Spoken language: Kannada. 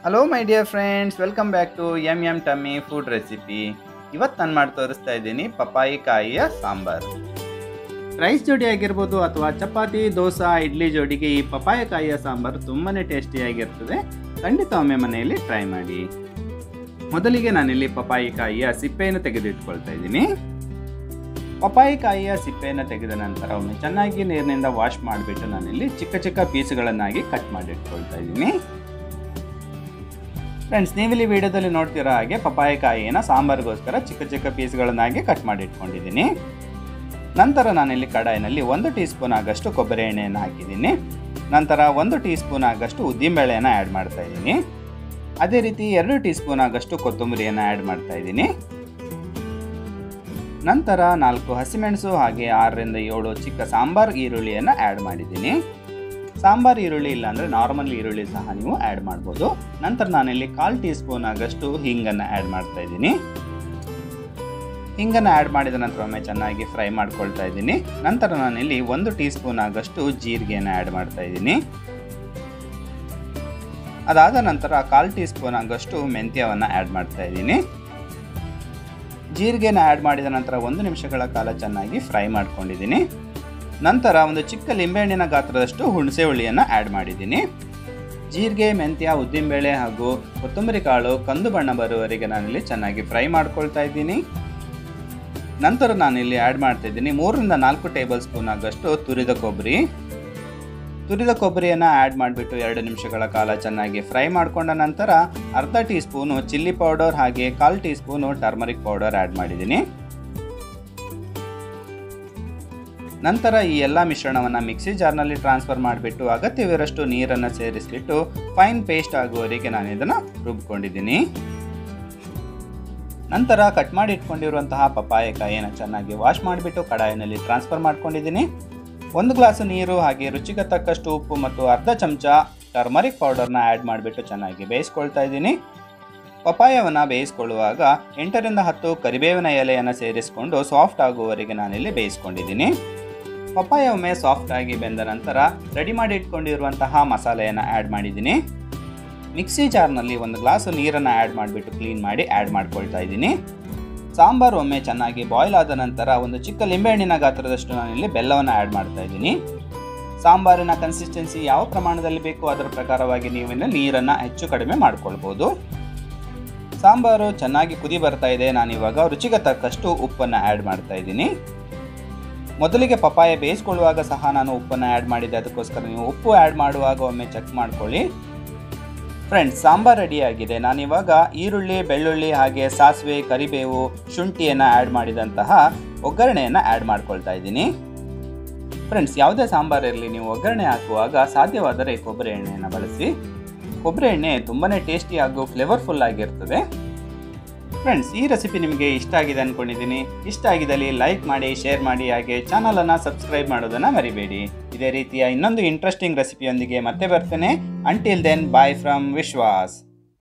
hello my dear friends welcome back to M M tummy food recipe ಇವತ್ತು ನಾನು ಮಾಡಿ ತೋರಿಸ್ತಾ ಇದ್ದೀನಿ ಪಪ್ಪಾಯಿ ಕಾಯಿಯ ಸಾಂಬಾರು ರೈಸ್ ಜೋಡಿ ಆಗಿರ್ಬೋದು ಅಥವಾ ಚಪಾತಿ ದೋಸೆ ಇಡ್ಲಿ ಜೋಡಿಗೆ ಈ ಪಪ್ಪಾಯ ಕಾಯಿಯ ಸಾಂಬಾರು ತುಂಬಾ ಟೇಸ್ಟಿಯಾಗಿರ್ತದೆ ಖಂಡಿತ ಒಮ್ಮೆ ಮನೆಯಲ್ಲಿ ಟ್ರೈ ಮಾಡಿ ಮೊದಲಿಗೆ ನಾನಿಲ್ಲಿ ಪಪ್ಪಾಯಿ ಕಾಯಿಯ ಸಿಪ್ಪೆಯನ್ನು ತೆಗೆದಿಟ್ಕೊಳ್ತಾ ಇದ್ದೀನಿ ಪಪ್ಪಾಯಿ ಕಾಯಿಯ ಸಿಪ್ಪೆಯನ್ನು ತೆಗೆದ ನಂತರ ಒಮ್ಮೆ ಚೆನ್ನಾಗಿ ನೀರಿನಿಂದ ವಾಶ್ ಮಾಡಿಬಿಟ್ಟು ನಾನಿಲ್ಲಿ ಚಿಕ್ಕ ಚಿಕ್ಕ ಪೀಸ್ಗಳನ್ನಾಗಿ ಕಟ್ ಮಾಡಿ ಇಟ್ಕೊಳ್ತಾ ಇದ್ದೀನಿ ಫ್ರೆಂಡ್ಸ್ ನೀವಿಲ್ಲಿ ವಿಡಿಯೋದಲ್ಲಿ ನೋಡ್ತಿರೋ ಹಾಗೆ ಪಪ್ಪಾಯ ಕಾಯಿನ ಸಾಂಬಾರಿಗೋಸ್ಕರ ಚಿಕ್ಕ ಚಿಕ್ಕ ಪೀಸ್ಗಳನ್ನಾಗಿ ಕಟ್ ಮಾಡಿ ಇಟ್ಕೊಂಡಿದ್ದೀನಿ ನಂತರ ನಾನಿಲ್ಲಿ ಕಡಾಯಿನಲ್ಲಿ ಒಂದು ಟೀ ಸ್ಪೂನ್ ಆಗಷ್ಟು ಕೊಬ್ಬರಿ ಎಣ್ಣೆಯನ್ನು ಹಾಕಿದ್ದೀನಿ ನಂತರ ಒಂದು ಟೀ ಸ್ಪೂನ್ ಆಗಷ್ಟು ಉದ್ದಿನಬೇಳೆಯನ್ನು ಆ್ಯಡ್ ಮಾಡ್ತಾ ಇದ್ದೀನಿ ಅದೇ ರೀತಿ ಎರಡು ಟೀ ಸ್ಪೂನ್ ಆಗಷ್ಟು ಕೊತ್ತಂಬರಿಯನ್ನು ಆ್ಯಡ್ ಮಾಡ್ತಾ ಇದ್ದೀನಿ ನಂತರ ನಾಲ್ಕು ಹಸಿಮೆಣಸು ಹಾಗೆ ಆರರಿಂದ ಏಳು ಚಿಕ್ಕ ಸಾಂಬಾರ್ ಈರುಳ್ಳಿಯನ್ನು ಆ್ಯಡ್ ಮಾಡಿದ್ದೀನಿ ಸಾಂಬಾರ್ ಈರುಳ್ಳಿ ಇಲ್ಲಾಂದರೆ ನಾರ್ಮಲ್ ಈರುಳ್ಳಿ ಸಹ ನೀವು ಆ್ಯಡ್ ಮಾಡ್ಬೋದು ನಂತರ ನಾನಿಲ್ಲಿ ಕಾಲು ಟೀ ಸ್ಪೂನ್ ಆಗಷ್ಟು ಹಿಂಗನ್ನು ಆ್ಯಡ್ ಮಾಡ್ತಾ ಇದ್ದೀನಿ ಹಿಂಗನ್ನು ಆ್ಯಡ್ ಮಾಡಿದ ನಂತರ ಒಮ್ಮೆ ಚೆನ್ನಾಗಿ ಫ್ರೈ ಮಾಡ್ಕೊಳ್ತಾ ಇದ್ದೀನಿ ನಂತರ ನಾನಿಲ್ಲಿ ಒಂದು ಟೀ ಸ್ಪೂನ್ ಆಗಷ್ಟು ಜೀರಿಗೆಯನ್ನು ಆ್ಯಡ್ ಮಾಡ್ತಾ ಇದ್ದೀನಿ ಅದಾದ ನಂತರ ಕಾಲು ಟೀ ಸ್ಪೂನ್ ಆಗಷ್ಟು ಮೆಂತ್ಯವನ್ನು ಆ್ಯಡ್ ಮಾಡ್ತಾ ಇದ್ದೀನಿ ಜೀರಿಗೆನ ಆ್ಯಡ್ ಮಾಡಿದ ನಂತರ ಒಂದು ನಿಮಿಷಗಳ ಕಾಲ ಚೆನ್ನಾಗಿ ಫ್ರೈ ಮಾಡ್ಕೊಂಡಿದ್ದೀನಿ ನಂತರ ಒಂದು ಚಿಕ್ಕ ಲಿಂಬೆಹಣ್ಣಿನ ಗಾತ್ರದಷ್ಟು ಹುಣಸೆ ಹುಳಿಯನ್ನು ಆ್ಯಡ್ ಮಾಡಿದ್ದೀನಿ ಜೀರಿಗೆ ಮೆಂತ್ಯ ಉದ್ದಿನಬೇಳೆ ಹಾಗೂ ಕೊತ್ತಂಬರಿ ಕಾಳು ಕಂದು ಬಣ್ಣ ಬರುವವರೆಗೆ ನಾನಿಲ್ಲಿ ಚೆನ್ನಾಗಿ ಫ್ರೈ ಮಾಡ್ಕೊಳ್ತಾ ಇದ್ದೀನಿ ನಂತರ ನಾನಿಲ್ಲಿ ಆ್ಯಡ್ ಮಾಡ್ತಾ ಇದ್ದೀನಿ ಮೂರರಿಂದ ನಾಲ್ಕು ಟೇಬಲ್ ಸ್ಪೂನ್ ಆಗಷ್ಟು ತುರಿದ ಕೊಬ್ಬರಿ ತುರಿದ ಕೊಬ್ಬರಿಯನ್ನು ಆ್ಯಡ್ ಮಾಡಿಬಿಟ್ಟು ಎರಡು ನಿಮಿಷಗಳ ಕಾಲ ಚೆನ್ನಾಗಿ ಫ್ರೈ ಮಾಡಿಕೊಂಡ ನಂತರ ಅರ್ಧ ಟೀ ಸ್ಪೂನು ಚಿಲ್ಲಿ ಪೌಡರ್ ಹಾಗೆ ಕಾಲು teaspoon turmeric powder add ಮಾಡಿದ್ದೀನಿ ನಂತರ ಈ ಎಲ್ಲ ಮಿಶ್ರಣವನ್ನು ಮಿಕ್ಸಿ ಜಾರ್ನಲ್ಲಿ ಟ್ರಾನ್ಸ್ಫರ್ ಮಾಡಿಬಿಟ್ಟು ಅಗತ್ಯವಿರಷ್ಟು ನೀರನ್ನು ಸೇರಿಸಿಬಿಟ್ಟು ಫೈನ್ ಪೇಸ್ಟ್ ಆಗುವವರೆಗೆ ನಾನು ಇದನ್ನು ರುಬ್ಕೊಂಡಿದ್ದೀನಿ ನಂತರ ಕಟ್ ಮಾಡಿ ಇಟ್ಕೊಂಡಿರುವಂತಹ ಪಪ್ಪಾಯ ಕಾಯಿಯನ್ನು ಚೆನ್ನಾಗಿ ವಾಶ್ ಮಾಡಿಬಿಟ್ಟು ಕಡಾಯಿನಲ್ಲಿ ಟ್ರಾನ್ಸ್ಫರ್ ಮಾಡ್ಕೊಂಡಿದ್ದೀನಿ ಒಂದು ಗ್ಲಾಸ್ ನೀರು ಹಾಗೆ ರುಚಿಗೆ ತಕ್ಕಷ್ಟು ಉಪ್ಪು ಮತ್ತು ಅರ್ಧ ಚಮಚ ಟರ್ಮರಿಕ್ ಪೌಡರ್ನ ಆ್ಯಡ್ ಮಾಡಿಬಿಟ್ಟು ಚೆನ್ನಾಗಿ ಬೇಯಿಸ್ಕೊಳ್ತಾ ಇದ್ದೀನಿ ಪಪಾಯವನ್ನು ಬೇಯಿಸ್ಕೊಳ್ಳುವಾಗ ಎಂಟರಿಂದ ಹತ್ತು ಕರಿಬೇವಿನ ಎಲೆಯನ್ನು ಸೇರಿಸಿಕೊಂಡು ಸಾಫ್ಟ್ ಆಗುವವರೆಗೆ ನಾನಿಲ್ಲಿ ಬೇಯಿಸ್ಕೊಂಡಿದ್ದೀನಿ ಪಪ್ಪಾಯ ಒಮ್ಮೆ ಸಾಫ್ಟ್ ಆಗಿ ಬೆಂದ ನಂತರ ರೆಡಿ ಮಾಡಿ ಇಟ್ಕೊಂಡಿರುವಂತಹ ಮಸಾಲೆಯನ್ನು ಆ್ಯಡ್ ಮಾಡಿದ್ದೀನಿ ಮಿಕ್ಸಿ ಜಾರ್ನಲ್ಲಿ ಒಂದು ಗ್ಲಾಸು ನೀರನ್ನು ಆ್ಯಡ್ ಮಾಡಿಬಿಟ್ಟು ಕ್ಲೀನ್ ಮಾಡಿ ಆ್ಯಡ್ ಮಾಡ್ಕೊಳ್ತಾ ಇದ್ದೀನಿ ಸಾಂಬಾರು ಒಮ್ಮೆ ಚೆನ್ನಾಗಿ ಬಾಯ್ಲ್ ಆದ ನಂತರ ಒಂದು ಚಿಕ್ಕ ಲಿಂಬೆಹಣ್ಣಿನ ಗಾತ್ರದಷ್ಟು ನಾನಿಲ್ಲಿ ಬೆಲ್ಲವನ್ನು ಆ್ಯಡ್ ಮಾಡ್ತಾ ಇದ್ದೀನಿ ಸಾಂಬಾರಿನ ಕನ್ಸಿಸ್ಟೆನ್ಸಿ ಯಾವ ಪ್ರಮಾಣದಲ್ಲಿ ಬೇಕು ಅದರ ಪ್ರಕಾರವಾಗಿ ನೀವು ಇನ್ನು ನೀರನ್ನು ಹೆಚ್ಚು ಕಡಿಮೆ ಮಾಡ್ಕೊಳ್ಬೋದು ಸಾಂಬಾರು ಚೆನ್ನಾಗಿ ಕುದಿ ಬರ್ತಾ ಇದೆ ನಾನು ಇವಾಗ ರುಚಿಗೆ ತಕ್ಕಷ್ಟು ಉಪ್ಪನ್ನು ಆ್ಯಡ್ ಮಾಡ್ತಾ ಇದ್ದೀನಿ ಮೊದಲಿಗೆ ಪಪ್ಪಾಯ ಬೇಯಿಸ್ಕೊಳ್ಳುವಾಗ ಸಹ ನಾನು ಉಪ್ಪನ್ನು ಆ್ಯಡ್ ಮಾಡಿದ್ದೆ ಅದಕ್ಕೋಸ್ಕರ ನೀವು ಉಪ್ಪು ಆ್ಯಡ್ ಮಾಡುವಾಗ ಒಮ್ಮೆ ಚೆಕ್ ಮಾಡ್ಕೊಳ್ಳಿ ಫ್ರೆಂಡ್ಸ್ ಸಾಂಬಾರ್ ರೆಡಿಯಾಗಿದೆ ನಾನಿವಾಗ ಈರುಳ್ಳಿ ಬೆಳ್ಳುಳ್ಳಿ ಹಾಗೆ ಸಾಸಿವೆ ಕರಿಬೇವು ಶುಂಠಿಯನ್ನು ಆ್ಯಡ್ ಮಾಡಿದಂತಹ ಒಗ್ಗರಣೆಯನ್ನು ಆ್ಯಡ್ ಮಾಡ್ಕೊಳ್ತಾ ಇದ್ದೀನಿ ಫ್ರೆಂಡ್ಸ್ ಯಾವುದೇ ಸಾಂಬಾರು ಇರಲಿ ನೀವು ಒಗ್ಗರಣೆ ಹಾಕುವಾಗ ಸಾಧ್ಯವಾದರೆ ಕೊಬ್ಬರಿ ಎಣ್ಣೆಯನ್ನು ಬಳಸಿ ಕೊಬ್ಬರಿ ಎಣ್ಣೆ ತುಂಬಾ ಟೇಸ್ಟಿ ಹಾಗೂ ಫ್ಲೇವರ್ಫುಲ್ ಆಗಿರ್ತದೆ ಫ್ರೆಂಡ್ಸ್ ಈ ರೆಸಿಪಿ ನಿಮಗೆ ಇಷ್ಟ ಆಗಿದೆ ಅಂದ್ಕೊಂಡಿದ್ದೀನಿ ಇಷ್ಟ ಆಗಿದ್ದಲ್ಲಿ ಲೈಕ್ ಮಾಡಿ ಶೇರ್ ಮಾಡಿ ಹಾಗೆ ಚಾನಲನ್ನು ಸಬ್ಸ್ಕ್ರೈಬ್ ಮಾಡೋದನ್ನು ಮರಿಬೇಡಿ ಇದೇ ರೀತಿಯ ಇನ್ನೊಂದು ಇಂಟ್ರೆಸ್ಟಿಂಗ್ ರೆಸಿಪಿಯೊಂದಿಗೆ ಮತ್ತೆ ಬರ್ತೇನೆ until then bye from Vishwas